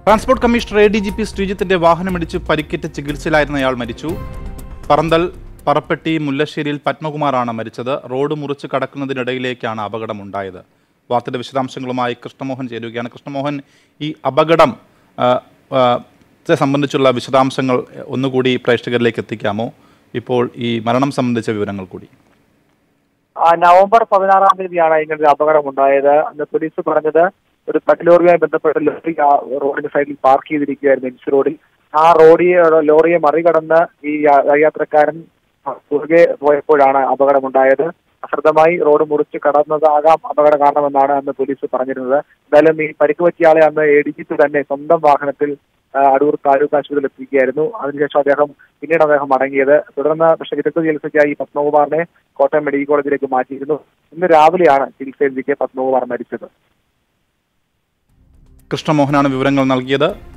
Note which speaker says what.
Speaker 1: transport commissioner A D G P ശ്രീജിത്തിന്റെ വാഹനമിടിച്ച് പരിക്കേറ്റ് ചികിത്സയിലായിരുന്നയാൾ മരിച്ചു പറന്തൽ പറപ്പെട്ടി മുല്ലശ്ശേരിയിൽ പത്മകുമാറാണ് മരിച്ചത് റോഡ് മുറിച്ച് കടക്കുന്നതിനിടയിലേക്കാണ് അപകടമുണ്ടായത് വാർത്തയുടെ വിശദാംശങ്ങളുമായി കൃഷ്ണമോഹൻ ചേരുകയാണ് കൃഷ്ണമോഹൻ ഈ അപകടം ആ, ആ, ത്തെ സംബന്ധിച്ചുള്ള വിശദാംശങ്ങൾ ഒന്നുകൂടി പ്രേക്ഷകരിലേക്ക് എത്തിക്കാമോ ഇപ്പോൾ ഈ മരണം സംബന്ധിച്ച വിവരങ്ങൾ കൂടി
Speaker 2: ആ, നവംബർ പതിനാറാം തീയതിയാണ് ഇങ്ങനെ ഒരു അപകടം ഉണ്ടായത് അന്ന് പോലീസ് പറഞ്ഞത് ഒരു പെട്രോളുമായി ബന്ധപ്പെട്ട ലോറി ആ റോഡിന്റെ സൈഡിൽ പാർക്ക് ചെയ്തിരിക്കുകയായിരുന്നു എംസി റോഡിൽ ആ റോഡിയെ ലോറിയെ മറികടന്ന് ഈ യാ- യാത്രക്കാരൻ കുറുകെ പോയപ്പോഴാണ് അപകടമുണ്ടായത് അശ്രദ്ധമായി റോഡ് മുറിച്ച് കടന്നതാകാം അപകട കാരണമെന്നാണ് അന്ന് പോലീസ് പറഞ്ഞിരുന്നത് എന്തായാലും ഈ പരിക്ക് പറ്റിയ ആളെ അന്ന് എ ഡി ജി പി തന്നെ സ്വന്തം വാഹനത്തിൽ ആ, അടൂർ താലൂക്ക് ആശുപത്രിയിൽ എത്തിക്കുകയായിരുന്നു അതിനുശേഷം അദ്ദേഹം പിന്നീട് അദ്ദേഹം മടങ്ങിയത് തുടർന്ന് പക്ഷേ വിദഗ്ധ ചികിത്സയ്ക്കായി പത്മകുമാറിനെ കോട്ടയം മെഡിക്കൽ കോളേജിലേക്ക് മാറ്റിയിരുന്നു ഇന്ന് രാവിലെയാണ് ചികിത്സയിലേക്ക് പത്മകുമാർ മരിച്ചത്
Speaker 1: കൃഷ്ണമോഹനാണ് വിവരങ്ങൾ നൽകിയത്